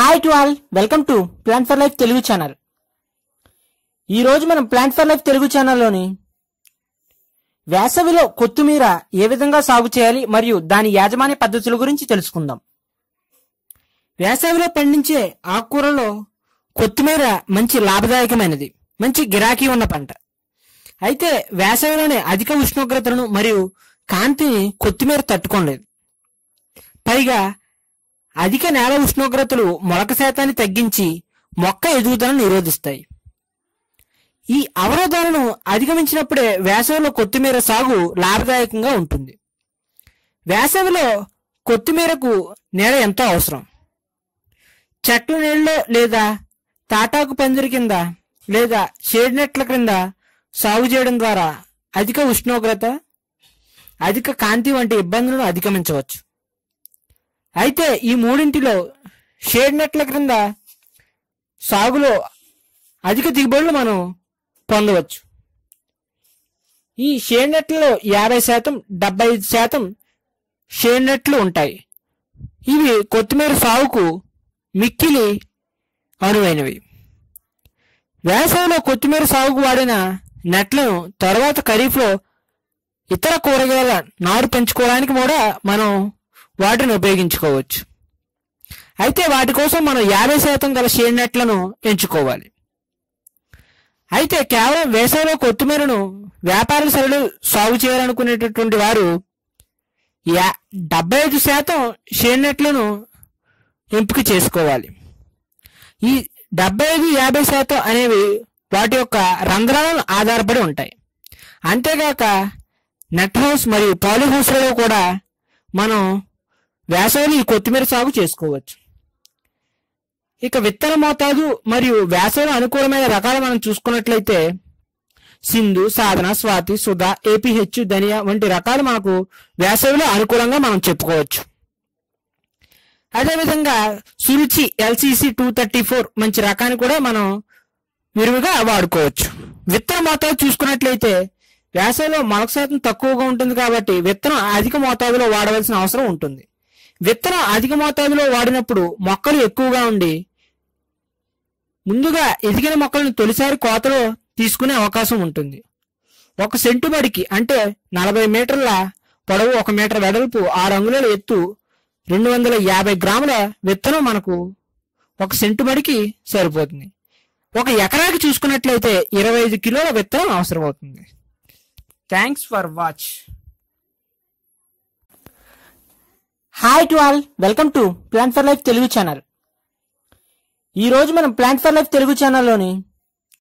hi to all welcome to plan for life Telugu channel ఈ రోజు మనం ప్లాన్ ఫర్ లైఫ్ తెలుగు ఛానల్లోని వేసవిలో కొత్తిమీర ఏ విధంగా సాగు చేయాలి మరియు దాని యాజమాన్య పద్ధతుల గురించి తెలుసుకుందాం వేసవిలో పండించే ఆకుకూరలో కొత్తిమీర మంచి లాభదాయకమైనది మంచి గిరాకీ ఉన్న పంట అయితే వేసవిలోనే అధిక ఉష్ణోగ్రతలను మరియు కాంతిని కొత్తిమీర తట్టుకోలేదు పైగా అధిక నేల ఉష్ణోగ్రతలు మొలక శాతాన్ని తగ్గించి మొక్క ఎదుగుదలను నిరోధిస్తాయి ఈ అవరోధాలను అధిగమించినప్పుడే వేసవిలో కొత్తిమీర సాగు లాభదాయకంగా ఉంటుంది వేసవిలో కొత్తిమీరకు నీడ ఎంతో అవసరం చెట్ల నీళ్ళలో లేదా తాటాకు పందిరి కింద లేదా షేడ్ నెట్ల క్రింద సాగు చేయడం ద్వారా అధిక ఉష్ణోగ్రత అధిక కాంతి వంటి ఇబ్బందులను అధిగమించవచ్చు అయితే ఈ మూడింటిలో షేడ్ నెట్ల క్రింద సాగులో అధిక దిగుబడులు మనం పొందవచ్చు ఈ షేడ్ నెట్లలో యాభై శాతం డెబ్బై ఐదు శాతం షేడ్ నెట్లు ఉంటాయి ఇవి కొత్తిమీర సాగుకు మిక్కిలి అనువైనవి వేసవిలో కొత్తిమీర సాగుకు వాడిన నెట్లను తర్వాత ఖరీఫ్లో ఇతర కూరగాయల నారు పెంచుకోవడానికి కూడా మనం వాటిని ఉపయోగించుకోవచ్చు అయితే వాటి కోసం మనం యాభై శాతం గల షేడ్ నెట్లను ఎంచుకోవాలి అయితే కేవలం వేసవిలో కొత్తిమీరను వ్యాపార సరళి సాగు చేయాలనుకునేటటువంటి వారు యా డెబ్బై ఐదు శాతం షేడ్ నెట్లను ఎంపిక చేసుకోవాలి ఈ డెబ్బై ఐదు యాభై శాతం అనేవి వాటి యొక్క రంధ్రాలను ఆధారపడి ఉంటాయి అంతేగాక నెట్ హౌస్ మరియు పాలీ హౌస్లలో కూడా మనం వేసవిలో ఈ కొత్తిమీర సాగు చేసుకోవచ్చు ఇక విత్తన మోతాదు మరియు వేసవిలో అనుకూలమైన రకాలు మనం చూసుకున్నట్లయితే సింధు సాధన స్వాతి సుధా ఏపీహెచ్ ధనియా వంటి రకాలు మనకు వేసవిలో అనుకూలంగా మనం చెప్పుకోవచ్చు అదేవిధంగా Suruchi LCC two thirty four మంచి రకాన్ని కూడా మనం విరివిగా వాడుకోవచ్చు విత్తన మోతాదు చూసుకున్నట్లయితే వేసవిలో మొలక శాతం తక్కువగా ఉంటుంది కాబట్టి విత్తనం అధిక మోతాదులో వాడవలసిన అవసరం ఉంటుంది విత్తనం అధిక మోతాదులో వాడినప్పుడు మొక్కలు ఎక్కువగా ఉండి ముందుగా ఎదిగిన మొక్కలను తొలిసారి కోతలో తీసుకునే అవకాశం ఉంటుంది ఒక సెంటు బడికి అంటే నలభై మీటర్ల పొడవు ఒక మీటర్ వెడల్పు ఆరు అంగుళాల ఎత్తు రెండు వందల యాభై గ్రాముల విత్తనం మనకు ఒక సెంటు బడికి సరిపోతుంది ఒక ఎకరాకి చూసుకున్నట్లయితే ఇరవై ఐదు కిలోల విత్తనం అవసరం అవుతుంది thanks for watch hi to all welcome to plan for life Telugu channel ఈ రోజు మనం ప్లాన్ ఫర్ లైఫ్ తెలుగు ఛానల్లోని